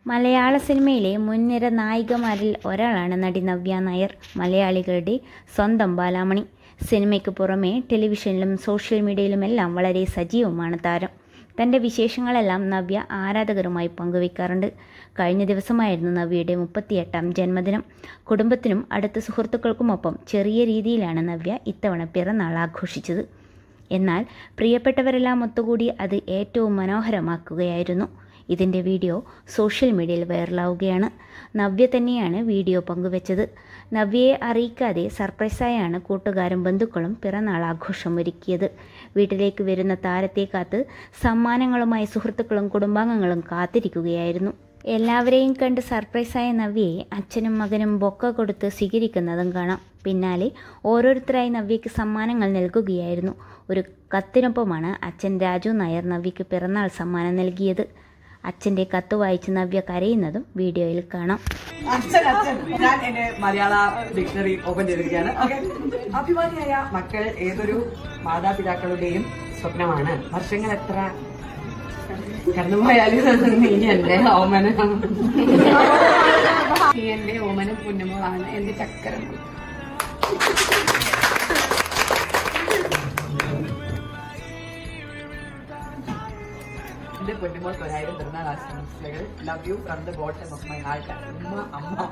മലയാള സിനിമയിലെ മുൻനിര നായികമാരിൽ ഒരാളാണ് നടി നവ്യ നായർ മലയാളികളുടെ സ്വന്തം ബാലാമണി സിനിമയ്ക്ക് പുറമെ ടെലിവിഷനിലും സോഷ്യൽ മീഡിയയിലുമെല്ലാം വളരെ സജീവമാണ് താരം തൻ്റെ വിശേഷങ്ങളെല്ലാം നവ്യ ആരാധകരുമായി പങ്കുവയ്ക്കാറുണ്ട് കഴിഞ്ഞ ദിവസമായിരുന്നു നവ്യയുടെ മുപ്പത്തിയെട്ടാം ജന്മദിനം കുടുംബത്തിനും അടുത്ത സുഹൃത്തുക്കൾക്കുമൊപ്പം ചെറിയ രീതിയിലാണ് നവ്യ ഇത്തവണ പിറന്നാൾ ആഘോഷിച്ചത് എന്നാൽ പ്രിയപ്പെട്ടവരെല്ലാം ഒത്തുകൂടി അത് ഏറ്റവും മനോഹരമാക്കുകയായിരുന്നു ഇതിൻ്റെ വീഡിയോ സോഷ്യൽ മീഡിയയിൽ വൈറലാവുകയാണ് നവ്യ തന്നെയാണ് വീഡിയോ പങ്കുവച്ചത് നവ്യയെ അറിയിക്കാതെ സർപ്രൈസായാണ് കൂട്ടുകാരും ബന്ധുക്കളും പിറന്നാൾ ആഘോഷം ഒരുക്കിയത് വീട്ടിലേക്ക് വരുന്ന താരത്തെ കാത്ത് സമ്മാനങ്ങളുമായി സുഹൃത്തുക്കളും കുടുംബാംഗങ്ങളും കാത്തിരിക്കുകയായിരുന്നു എല്ലാവരെയും കണ്ട് സർപ്രൈസായ നവ്യയെ അച്ഛനും മകനും ബൊക്ക കൊടുത്ത് സ്വീകരിക്കുന്നതും കാണാം പിന്നാലെ ഓരോരുത്തരായി നവ്യയ്ക്ക് സമ്മാനങ്ങൾ നൽകുകയായിരുന്നു ഒരു കത്തിനൊപ്പമാണ് അച്ഛൻ രാജു നായർ നവ്യയ്ക്ക് പിറന്നാൾ സമ്മാനം നൽകിയത് അച്ഛൻ്റെ കത്ത് വായിച്ച് നവ്യ കരയുന്നതും വീഡിയോയിൽ കാണാം അച്ഛൻ അച്ഛൻ ഞാൻ എന്റെ മലയാള ഡിക്ഷണറി ഓപ്പൺ ചെയ്തിരിക്കുകയാണ് ഓക്കെ അഭിമാനിയായ മക്കൾ ഏതൊരു മാതാപിതാക്കളുടെയും സ്വപ്നമാണ് വർഷങ്ങൾ എത്ര കടന്നുപോയാലും നീ എന്റെ ഓമന നീ എന്റെ ഓമന പുന്നമോളാണ് എന്റെ ചക്കരം എന്റെ പൊന്നുമോൾക്ക് ഒരായിരം പിറന്നാൾ ആശംസകൾ love you from the bottom of my heart ഉമ്മ അമ്മ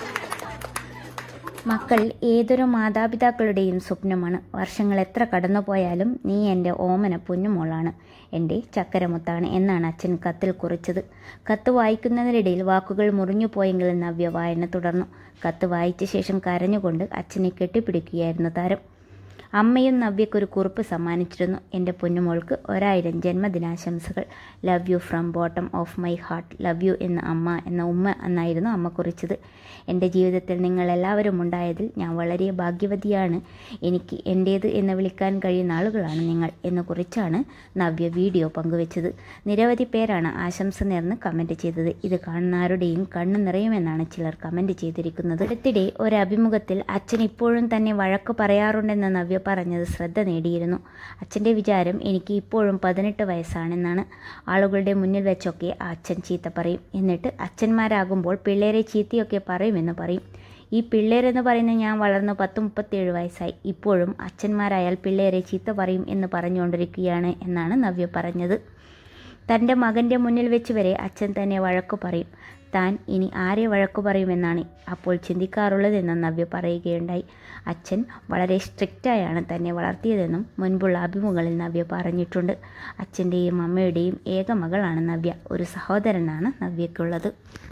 മക്കൾ ഏതൊരു മാതാപിതാക്കളുടെയും സ്വപ്നമാണ് വർഷങ്ങൾ എത്ര കടന്നുപോയാലും നീ എൻ്റെ ഓമന പൊന്നുമോളാണ് എൻ്റെ ചക്കരമുത്താണ് എന്നാണ് അച്ഛൻ കത്തിൽ കുറിച്ചത് കത്ത് വായിക്കുന്നതിനിടയിൽ വാക്കുകൾ മുറിഞ്ഞു പോയെങ്കിലും നവ്യ വായന തുടർന്നു കത്ത് വായിച്ച ശേഷം കരഞ്ഞുകൊണ്ട് അച്ഛനെ കെട്ടിപ്പിടിക്കുകയായിരുന്നു താരം അമ്മയും നവ്യക്കൊരു കുറിപ്പ് സമ്മാനിച്ചിരുന്നു എൻ്റെ പൊന്നുമോൾക്ക് ഒരായിരം ജന്മദിനാശംസകൾ love you from bottom of my heart love you എന്ന അമ്മ എന്ന ഉമ്മ എന്നായിരുന്നു അമ്മ കുറിച്ചത് എൻ്റെ ജീവിതത്തിൽ നിങ്ങൾ എല്ലാവരും ഉണ്ടായതിൽ ഞാൻ വളരെ ഭാഗ്യവതിയാണ് എനിക്ക് എൻ്റേത് എന്ന് വിളിക്കാൻ കഴിയുന്ന ആളുകളാണ് നിങ്ങൾ എന്ന് കുറിച്ചാണ് നവ്യ വീഡിയോ പങ്കുവച്ചത് നിരവധി പേരാണ് ആശംസ നേർന്ന് കമൻറ്റ് ചെയ്തത് ഇത് കാണുന്നവരുടെയും കണ്ണു നിറയുമെന്നാണ് ചിലർ കമൻറ്റ് ചെയ്തിരിക്കുന്നത് അടുത്തിടെ ഒരു അഭിമുഖത്തിൽ അച്ഛൻ ഇപ്പോഴും തന്നെ വഴക്ക് പറയാറുണ്ടെന്ന് നവ്യ പറഞ്ഞത് ശ്രദ്ധ നേടിയിരുന്നു അച്ഛൻ്റെ വിചാരം എനിക്ക് ഇപ്പോഴും പതിനെട്ട് വയസ്സാണെന്നാണ് ആളുകളുടെ മുന്നിൽ വെച്ചൊക്കെ ആ അച്ഛൻ ചീത്ത പറയും എന്നിട്ട് അച്ഛന്മാരാകുമ്പോൾ പിള്ളേരെ ചീത്തയൊക്കെ പറയുമെന്ന് പറയും ഈ പിള്ളേരെന്ന് പറയുന്ന ഞാൻ വളർന്ന് പത്ത് മുപ്പത്തിയേഴ് വയസ്സായി ഇപ്പോഴും അച്ഛന്മാരായാൽ പിള്ളേരെ ചീത്ത പറയും എന്ന് പറഞ്ഞുകൊണ്ടിരിക്കുകയാണ് എന്നാണ് നവ്യ പറഞ്ഞത് തൻ്റെ മകൻ്റെ മുന്നിൽ വെച്ച് വരെ അച്ഛൻ തന്നെ വഴക്കു പറയും താൻ ഇനി ആരെ വഴക്കു പറയുമെന്നാണ് അപ്പോൾ ചിന്തിക്കാറുള്ളതെന്നും നവ്യ പറയുകയുണ്ടായി അച്ഛൻ വളരെ സ്ട്രിക്റ്റായാണ് തന്നെ വളർത്തിയതെന്നും മുൻപുള്ള അഭിമുഖങ്ങളിൽ നവ്യ പറഞ്ഞിട്ടുണ്ട് അച്ഛൻ്റെയും അമ്മയുടെയും ഏക മകളാണ് നവ്യ ഒരു സഹോദരനാണ് നവ്യയ്ക്കുള്ളത്